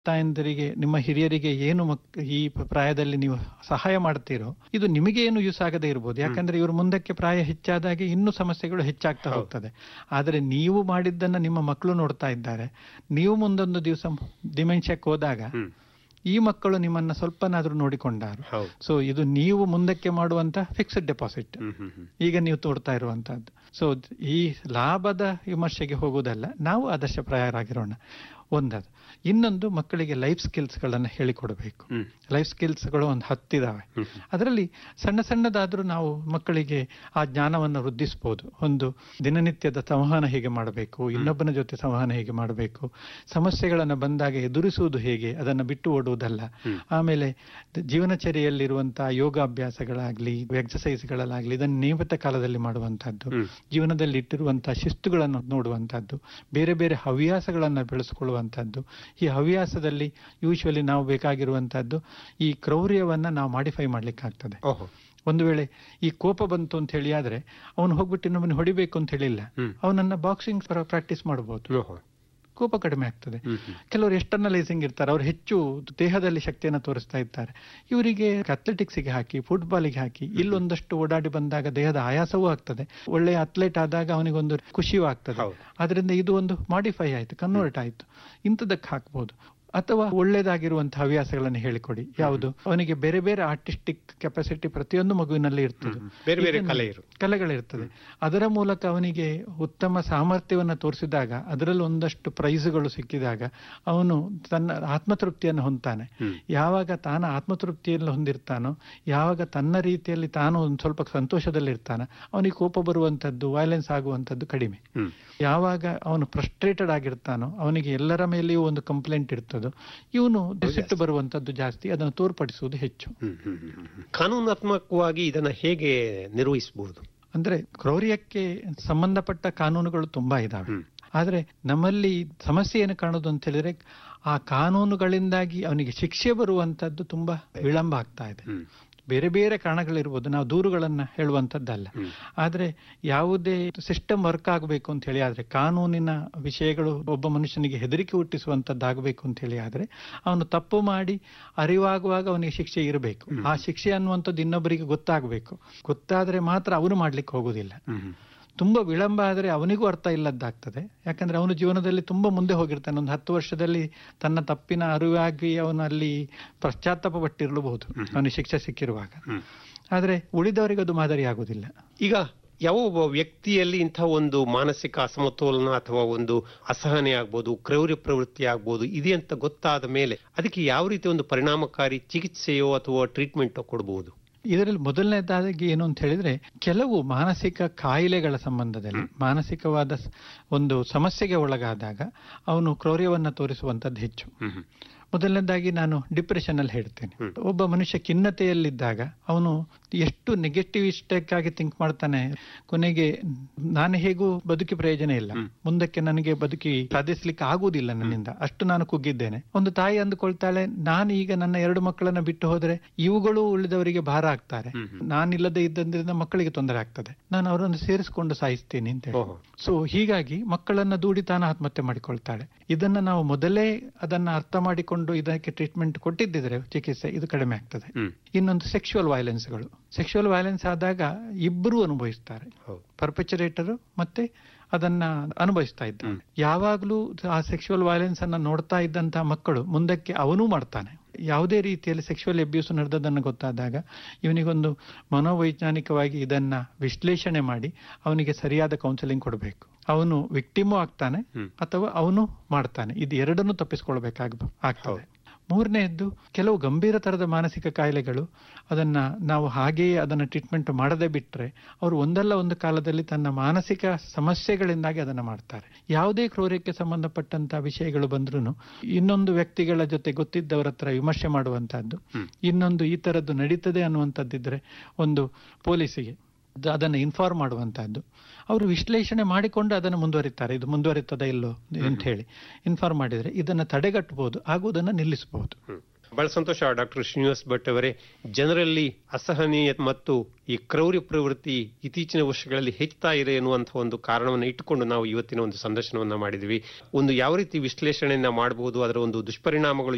ತಾಯಂದಿರಿಗೆ ನಿಮ್ಮ ಹಿರಿಯರಿಗೆ ಏನು ಮಕ್ ಈ ಪ್ರಾಯದಲ್ಲಿ ನೀವು ಸಹಾಯ ಮಾಡ್ತೀರೋ ಇದು ನಿಮಗೆ ಏನು ಯೂಸ್ ಆಗದೆ ಇರ್ಬೋದು ಯಾಕಂದ್ರೆ ಇವರು ಮುಂದಕ್ಕೆ ಪ್ರಾಯ ಹೆಚ್ಚಾದಾಗೆ ಇನ್ನೂ ಸಮಸ್ಯೆಗಳು ಹೆಚ್ಚಾಗ್ತಾ ಹೋಗ್ತದೆ ಆದರೆ ನೀವು ಮಾಡಿದ್ದನ್ನ ನಿಮ್ಮ ಮಕ್ಕಳು ನೋಡ್ತಾ ಇದ್ದಾರೆ ನೀವು ಮುಂದೊಂದು ದಿವಸ ಡಿಮೆನ್ಷಿಯಾಕ್ ಹೋದಾಗ ಹ್ಮ್. ಈ ಮಕ್ಕಳು ನಿಮ್ಮನ್ನ ಸ್ವಲ್ಪನಾದ್ರೂ ನೋಡಿಕೊಂಡಾರು ಹೌದು ಸೊ ಇದು ನೀವು ಮುಂದಕ್ಕೆ ಮಾಡುವಂತ ಫಿಕ್ಸ್ಡ್ ಡೆಪಾಸಿಟ್ ಹ್ಮ್ ಹ್ಮ್ ಹ್ಮ್ ಈಗ ನೀವು ತೋಡ್ತಾ ಇರುವಂತಹದ್ದು ಸೊ ಈ ಲಾಭದ ವಿಮರ್ಶೆಗೆ ಹೋಗುವುದಲ್ಲ ನಾವು ಆದರ್ಶಪ್ರಾಯರಾಗಿರೋಣ ಒಂದದು ಇನ್ನೊಂದು ಮಕ್ಕಳಿಗೆ ಲೈಫ್ ಸ್ಕಿಲ್ಸ್ಗಳನ್ನು ಹೇಳಿಕೊಡಬೇಕು ಹ್ಮ್ ಲೈಫ್ ಸ್ಕಿಲ್ಸ್ಗಳು ಒಂದು ಹತ್ತಿದಾವೆ ಹ್ಮ್ ಅದರಲ್ಲಿ ಸಣ್ಣ ಸಣ್ಣದಾದ್ರೂ ನಾವು ಮಕ್ಕಳಿಗೆ ಆ ಜ್ಞಾನವನ್ನು ವೃದ್ಧಿಸ್ಬೋದು ಒಂದು ದಿನನಿತ್ಯದ ಸಂವಹನ ಹೇಗೆ ಮಾಡಬೇಕು ಇನ್ನೊಬ್ಬನ ಜೊತೆ ಸಂವಹನ ಹೇಗೆ ಮಾಡಬೇಕು ಸಮಸ್ಯೆಗಳನ್ನು ಬಂದಾಗ ಎದುರಿಸುವುದು ಹೇಗೆ ಅದನ್ನು ಬಿಟ್ಟು ಓಡುವುದಲ್ಲ ಹ್ಮ್. ಆಮೇಲೆ ದ- ಜೀವನಚರ್ಯೆಯಲ್ಲಿರುವಂತಹ ಯೋಗಾಭ್ಯಾಸಗಳಾಗ್ಲಿ ಎಕ್ಸಸೈಸ್ಗಳಾಗ್ಲಿ ಇದನ್ನು ನಿಯಮಿತ ಕಾಲದಲ್ಲಿ ಮಾಡುವಂತಹದ್ದು ಹ್ಮ್ ಜೀವನದಲ್ಲಿ ಇಟ್ಟಿರುವಂತಹ ಶಿಸ್ತುಗಳನ್ನು ನೋಡುವಂತಹದ್ದು ಬೇರೆ ಬೇರೆ ಹವ್ಯಾಸಗಳನ್ನು ಬೆಳೆಸಿಕೊಳ್ಳುವಂತಹದ್ದು ಈ ಹವ್ಯಾಸದಲ್ಲಿ ಯೂಶ್ವಲಿ ನಾವು ಬೇಕಾಗಿರುವಂತಹದ್ದು ಈ ಕ್ರೌರ್ಯವನ್ನ ನಾವು ಮಾಡಿಫೈ ಮಾಡ್ಲಿಕ್ಕೆ ಆಗ್ತದೆ ಓಹೋ ಒಂದು ವೇಳೆ ಈ ಕೋಪ ಬಂತು ಅಂತ ಹೇಳಿ ಆದ್ರೆ ಅವನು ಹೋಗ್ಬಿಟ್ಟು ಇನ್ನೊಬ್ಬನ ಹೊಡಿಬೇಕು ಅಂತ ಹೇಳಿಲ್ಲ ಹ್ಮ್ ಅವನನ್ನ ಬಾಕ್ಸಿಂಗ್ ಪ್ರಾಕ್ಟೀಸ್ ಮಾಡಬಹುದು ಓಹೋ ಕೋಪ ಕಡಿಮೆ ಆಗ್ತದೆ ಹ್ಮ್ ಹ್ಮ್ ಕೆಲವರು ಎಕ್ಸ್ಟರ್ನಲೈಸಿಂಗ್ ಇರ್ತಾರೆ ಅವ್ರು ಹೆಚ್ಚು ದೇಹದಲ್ಲಿ ಶಕ್ತಿಯನ್ನು ತೋರಿಸ್ತಾ ಇರ್ತಾರೆ ಇವರಿಗೆ ಅಥ್ಲೆಟಿಕ್ಸ್ಗೆ ಹಾಕಿ ಫುಟ್ಬಾಲಿಗೆ ಹಾಕಿ ಇಲ್ಲೊಂದಷ್ಟು ಓಡಾಡಿ ಬಂದಾಗ ದೇಹದ ಆಯಾಸವೂ ಆಗ್ತದೆ ಒಳ್ಳೆಯ ಅಥ್ಲೆಟ್ ಆದಾಗ ಅವನಿಗೊಂದು ಖುಷಿಯೂ ಆಗ್ತದೆ ಹೌದು ಅದರಿಂದ ಇದು ಒಂದು ಮಾಡಿಫೈ ಆಯ್ತು ಕನ್ವರ್ಟ್ ಆಯ್ತು ಇಂಥದಕ್ಕೆ ಹಾಕ್ಬೋದು ಅಥವಾ ಒಳ್ಳೇದಾಗಿರುವಂತಹ ಹವ್ಯಾಸಗಳನ್ನು ಹೇಳಿಕೊಡಿ ಯಾವುದು ಅವನಿಗೆ ಬೇರೆ ಬೇರೆ ಆರ್ಟಿಸ್ಟಿಕ್ ಕೆಪಾಸಿಟಿ ಪ್ರತಿಯೊಂದು ಮಗುವಿನಲ್ಲಿ ಇರ್ತದೆ ಹ್ಮ್. ಬೇರೆ ಬೇರೆ ಇದನ್ನು- ಕಲೆ ಇರು ಕಲೆಗಳಿರ್ತದೆ ಅದರ ಮೂಲಕ ಅವನಿಗೆ ಉತ್ತಮ ಸಾಮರ್ಥ್ಯವನ್ನು ತೋರಿಸಿದಾಗ ಅದರಲ್ಲಿ ಒಂದಷ್ಟು ಪ್ರೈಸ್ಗಳು ಸಿಕ್ಕಿದಾಗ ಅವನು ತನ್ನ ಆತ್ಮತೃಪ್ತಿಯನ್ನು ಹೊಂದ್ತಾನೆ ಹ್ಮ್ ಯಾವಾಗ ತಾನು ಆತ್ಮತೃಪ್ತಿಯನ್ನು ಹೊಂದಿರ್ತಾನೋ ಯಾವಾಗ ತನ್ನ ರೀತಿಯಲ್ಲಿ ತಾನು ಒಂದು ಸ್ವಲ್ಪ ಸಂತೋಷದಲ್ಲಿರ್ತಾನ ಅವನಿಗೆ ಕೋಪ ಬರುವಂಥದ್ದು ವೈಲೆನ್ಸ್ ಆಗುವಂಥದ್ದು ಕಡಿಮೆ ಹ್ಮ್ ಯಾವಾಗ ಅವನು ಫ್ರಸ್ಟ್ರೇಟೆಡ್ ಆಗಿರ್ತಾನೋ ಅವನಿಗೆ ಎಲ್ಲರ ಮೇಲೆಯೂ ಒಂದು ಕಂಪ್ಲೇಂಟ್ ಇರ್ತದೋ ಇವನು ಸಿಟ್ಟು ಬರುವಂಥದ್ದು ಜಾಸ್ತಿ ಅದನ್ನು ತೋರ್ಪಡಿಸುವುದು ಹೆಚ್ಚು ಹ್ಮ್ ಹ್ಮ್ ಹ್ಮ್ ಹ್ಮ್. ಕಾನೂನಾತ್ಮಕವಾಗಿ ಇದನ್ನ ಹೇಗೆ ನಿರ್ವಹಿಸಬಹುದು ಅಂದ್ರೆ ಕ್ರೌರ್ಯಕ್ಕೆ ಸಂಬಂಧಪಟ್ಟ ಕಾನೂನುಗಳು ತುಂಬಾ ಇದಾವೆ ಹ್ಮ್ ಆದ್ರೆ ನಮ್ಮಲ್ಲಿ ಸಮಸ್ಯೆ ಏನು ಕಾಣೋದು ಅಂತ ಹೇಳಿದ್ರೆ ಆ ಕಾನೂನುಗಳಿಂದಾಗಿ ಅವನಿಗೆ ಶಿಕ್ಷೆ ಬರುವಂತದ್ದು ತುಂಬಾ ವಿಳಂಬ ಆಗ್ತಾ ಇದೆ ಹ್ಮ್ ಬೇರೆ ಬೇರೆ ಕಾರಣಗಳಿರ್ಬೋದು ನಾವು ದೂರುಗಳನ್ನ ಹೇಳುವಂತದ್ದಲ್ಲ ಹ್ಮ್ ಆದ್ರೆ ಯಾವುದೇ ಸಿಸ್ಟಮ್ ವರ್ಕ್ ಆಗಬೇಕು ಅಂತ ಹೇಳಿ ಆದ್ರೆ ಕಾನೂನಿನ ವಿಷಯಗಳು ಒಬ್ಬ ಮನುಷ್ಯನಿಗೆ ಹೆದರಿಕೆ ಹುಟ್ಟಿಸುವಂತದ್ದಾಗಬೇಕು ಅಂತ ಹೇಳಿ ಆದ್ರೆ ಅವನು ತಪ್ಪು ಮಾಡಿ ಅರಿವಾಗುವಾಗ ಅವನಿಗೆ ಶಿಕ್ಷೆ ಇರಬೇಕು ಆ ಶಿಕ್ಷೆ ಅನ್ನುವಂಥದ್ದು ಇನ್ನೊಬ್ಬರಿಗೆ ಗೊತ್ತಾಗಬೇಕು ಗೊತ್ತಾದ್ರೆ ಮಾತ್ರ ಅವನು ಮಾಡ್ಲಿಕ್ಕೆ ಹೋಗುದಿಲ್ಲ ಹ್ಮ್ ಹ್ಮ್ ತುಂಬಾ ವಿಳಂಬ ಆದರೆ ಅವನಿಗೂ ಅರ್ಥ ಇಲ್ಲದ್ದಾಗ್ತದೆ ಯಾಕಂದ್ರೆ ಅವನು ಜೀವನದಲ್ಲಿ ತುಂಬಾ ಮುಂದೆ ಹೋಗಿರ್ತಾನೆ ಒಂದು ಹತ್ತು ವರ್ಷದಲ್ಲಿ ತನ್ನ ತಪ್ಪಿನ ಅರಿವಾಗಿ ಅವನು ಅಲ್ಲಿ ಪಶ್ಚಾತ್ತಾಪ ಪಟ್ಟಿರಲಬಹುದು ಅವನಿಗೆ ಶಿಕ್ಷೆ ಸಿಕ್ಕಿರುವಾಗ ಹ್ಮ್ ಆದ್ರೆ ಉಳಿದವರಿಗೆ ಅದು ಮಾದರಿ ಆಗುದಿಲ್ಲ ಈಗ ಯಾವ ಒಬ್ಬ ವ್ಯಕ್ತಿಯಲ್ಲಿ ಇಂಥ ಒಂದು ಮಾನಸಿಕ ಅಸಮತೋಲನ ಅಥವಾ ಒಂದು ಅಸಹನೆ ಆಗ್ಬೋದು ಕ್ರೌರ್ಯ ಪ್ರವೃತ್ತಿ ಆಗ್ಬೋದು ಇದೆ ಅಂತ ಗೊತ್ತಾದ ಮೇಲೆ ಅದಕ್ಕೆ ಯಾವ ರೀತಿ ಒಂದು ಪರಿಣಾಮಕಾರಿ ಚಿಕಿತ್ಸೆಯೋ ಅಥವಾ ಟ್ರೀಟ್ಮೆಂಟೋ ಕೊಡಬಹುದು ಇದರಲ್ಲಿ ಮೊದಲನೇದಾಗಿ ಏನು ಅಂತ ಹೇಳಿದ್ರೆ ಕೆಲವು ಮಾನಸಿಕ ಕಾಯಿಲೆಗಳ ಸಂಬಂಧದಲ್ಲಿ ಮಾನಸಿಕವಾದ ಸ- ಒಂದು ಸಮಸ್ಯೆಗೆ ಒಳಗಾದಾಗ ಅವನು ಕ್ರೌರ್ಯವನ್ನ ತೋರಿಸುವಂತದ್ದು ಹೆಚ್ಚು ಹ್ಮ್ ಹ್ಮ್. ಮೊದಲನೇದಾಗಿ ನಾನು ಡಿಪ್ರೆಷನ್ ಅಲ್ಲಿ ಹೇಳ್ತೇನೆ ಹ್ಮ್. ಒಬ್ಬ ಮನುಷ್ಯ ಖಿನ್ನತೆಯಲ್ಲಿದ್ದಾಗ ಅವನು ಎಷ್ಟು ನೆಗೆಟಿವಿಸ್ಟಿಕ್ ಆಗಿ ಥಿಂಕ್ ಮಾಡ್ತಾನೆ ಕೊನೆಗೆ ನಾನು ಹೇಗೂ ಬದುಕಿ ಪ್ರಯೋಜನ ಇಲ್ಲ ಹ್ಮ್. ಮುಂದಕ್ಕೆ ನನಗೆ ಬದುಕಿ ಸಾಧಿಸ್ಲಿಕ್ಕೆ ಆಗುವುದಿಲ್ಲ ನನ್ನಿಂದ ಅಷ್ಟು ನಾನು ಕುಗ್ಗಿದ್ದೇನೆ ಒಂದು ತಾಯಿ ಅಂದುಕೊಳ್ತಾಳೆ ನಾನು ಈಗ ನನ್ನ ಎರಡು ಮಕ್ಕಳನ್ನ ಬಿಟ್ಟು ಹೋದ್ರೆ ಇವುಗಳು ಉಳಿದವರಿಗೆ ಭಾರ ಆಗ್ತಾರೆ ಹ್ಮ್ ಹ್ಮ್. ನಾನಿಲ್ಲದೆ ಇದ್ದಂದ್ರಿಂದ ಮಕ್ಕಳಿಗೆ ತೊಂದರೆ ಆಗ್ತದೆ ನಾನು ಅವರನ್ನು ಸೇರಿಸಿಕೊಂಡು ಸಾಯಿಸ್ತೀನಿ ಅಂತ ಹೇಳಿ ಓಹೋ. ಸೊ ಹೀಗಾಗಿ ಮಕ್ಕಳನ್ನ ದೂಡಿ ತಾನು ಆತ್ಮಹತ್ಯೆ ಮಾಡಿಕೊಳ್ತಾಳೆ ಇದನ್ನ ನಾವು ಮೊದಲೇ ಅದನ್ನ ಅರ್ಥ ಮಾಡಿಕೊಂಡು ಇದಕ್ಕೆ ಟ್ರೀಟ್ಮೆಂಟ್ ಕೊಟ್ಟಿದ್ದಿದ್ರೆ ಚಿಕಿತ್ಸೆ ಇದು ಕಡಿಮೆ ಆಗ್ತದೆ ಹ್ಮ್ ಇನ್ನೊಂದು ಸೆಕ್ಷುವಲ್ ವೈಲೆನ್ಸ್ಗಳು ಸೆಕ್ಷುವಲ್ ವೈಲೆನ್ಸ್ ಆದಾಗ ಇಬ್ಬರೂ ಅನುಭವಿಸ್ತಾರೆ ಹೌದು ಪರ್ಪಚರೇಟರ್ ಮತ್ತೆ ಅದನ್ನ ಅನುಭವಿಸ್ತಾ ಇದ್ದಾನೆ ಯಾವಾಗ್ಲೂ ಆ ಸೆಕ್ಷುವಲ್ ವೈಲೆನ್ಸ್ ಅನ್ನ ನೋಡ್ತಾ ಇದ್ದಂತಹ ಮಕ್ಕಳು ಮುಂದಕ್ಕೆ ಅವನೂ ಮಾಡ್ತಾನೆ ಯಾವುದೇ ರೀತಿಯಲ್ಲಿ ಸೆಕ್ಷುವಲ್ ಅಬ್ಯೂಸ್ ನಡೆದದನ್ನು ಗೊತ್ತಾದಾಗ ಇವನಿಗೊಂದು ಮನೋವೈಜ್ಞಾನಿಕವಾಗಿ ಇದನ್ನ ವಿಶ್ಲೇಷಣೆ ಮಾಡಿ ಅವನಿಗೆ ಸರಿಯಾದ ಕೌನ್ಸಿಲಿಂಗ್ ಕೊಡಬೇಕು ಅವನು ವಿಕ್ಟಿಮೂ ಆಗ್ತಾನೆ ಹ್ಮ್. ಅಥವಾ ಅವನು ಮಾಡ್ತಾನೆ ಇದು ಎರಡನ್ನೂ ತಪ್ಪಿಸ್ಕೊಳ್ಬೇಕಾಗ ಆಗ್ತದೆ ಹೌದು. ಮೂರನೆಯದ್ದು ಕೆಲವು ಗಂಭೀರ ತರದ ಮಾನಸಿಕ ಕಾಯಿಲೆಗಳು ಅದನ್ನ ನಾವು ಹಾಗೆಯೇ ಅದನ್ನ ಟ್ರೀಟ್ಮೆಂಟ್ ಮಾಡದೆ ಬಿಟ್ರೆ ಅವರು ಒಂದಲ್ಲ ಒಂದು ಕಾಲದಲ್ಲಿ ತನ್ನ ಮಾನಸಿಕ ಸಮಸ್ಯೆಗಳಿಂದಾಗಿ ಅದನ್ನ ಮಾಡ್ತಾರೆ ಯಾವುದೇ ಕ್ರೌರ್ಯಕ್ಕೆ ಸಂಬಂಧಪಟ್ಟಂತ ವಿಷಯಗಳು ಬಂದ್ರೂ ಇನ್ನೊಂದು ವ್ಯಕ್ತಿಗಳ ಜೊತೆ ಗೊತ್ತಿದ್ದವರ ಹತ್ರ ವಿಮರ್ಶೆ ಮಾಡುವಂತಹದ್ದು ಹ್ಮ್. ಇನ್ನೊಂದು ಈ ತರದ್ದು ನಡೀತದೆ ಅನ್ನುವಂಥದ್ದಿದ್ರೆ ಒಂದು ಪೊಲೀಸಿಗೆ ದ- ಅದನ್ನ ಇನ್ಫಾರ್ಮ್ ಮಾಡುವಂತಹದ್ದು ಅವರು ವಿಶ್ಲೇಷಣೆ ಮಾಡಿಕೊಂಡು ಅದನ್ನು ಮುಂದುವರಿತಾರೆ ಇದು ಮುಂದುವರಿತದ ಇಲ್ಲೋ ಅಂತ ಹೇಳಿ ಇನ್ಫಾರ್ಮ್ ಮಾಡಿದ್ರೆ ಇದನ್ನ ತಡೆಗಟ್ಟಬಹುದು ಆಗುವುದನ್ನ ನಿಲ್ಲಿಸಬಹುದು ಹ್ಮ್. ಬಹಳ ಸಂತೋಷ ಡಾಕ್ಟರ್ ಶ್ರೀನಿವಾಸ್ ಭಟ್ ಅವರೇ ಜನರಲ್ಲಿ ಅಸಹನೀಯ ಮತ್ತು ಈ ಕ್ರೌರ್ಯ ಪ್ರವೃತ್ತಿ ಇತ್ತೀಚಿನ ವರ್ಷಗಳಲ್ಲಿ ಹೆಚ್ಚುತ್ತಾ ಇದೆ ಎನ್ನುವಂತಹ ಒಂದು ಕಾರಣವನ್ನು ಇಟ್ಟುಕೊಂಡು ನಾವು ಇವತ್ತಿನ ಒಂದು ಸಂದರ್ಶನವನ್ನ ಮಾಡಿದ್ವಿ ಒಂದು ಯಾವ ರೀತಿ ವಿಶ್ಲೇಷಣೆಯನ್ನ ಮಾಡಬಹುದು ಅದರ ಒಂದು ದುಷ್ಪರಿಣಾಮಗಳು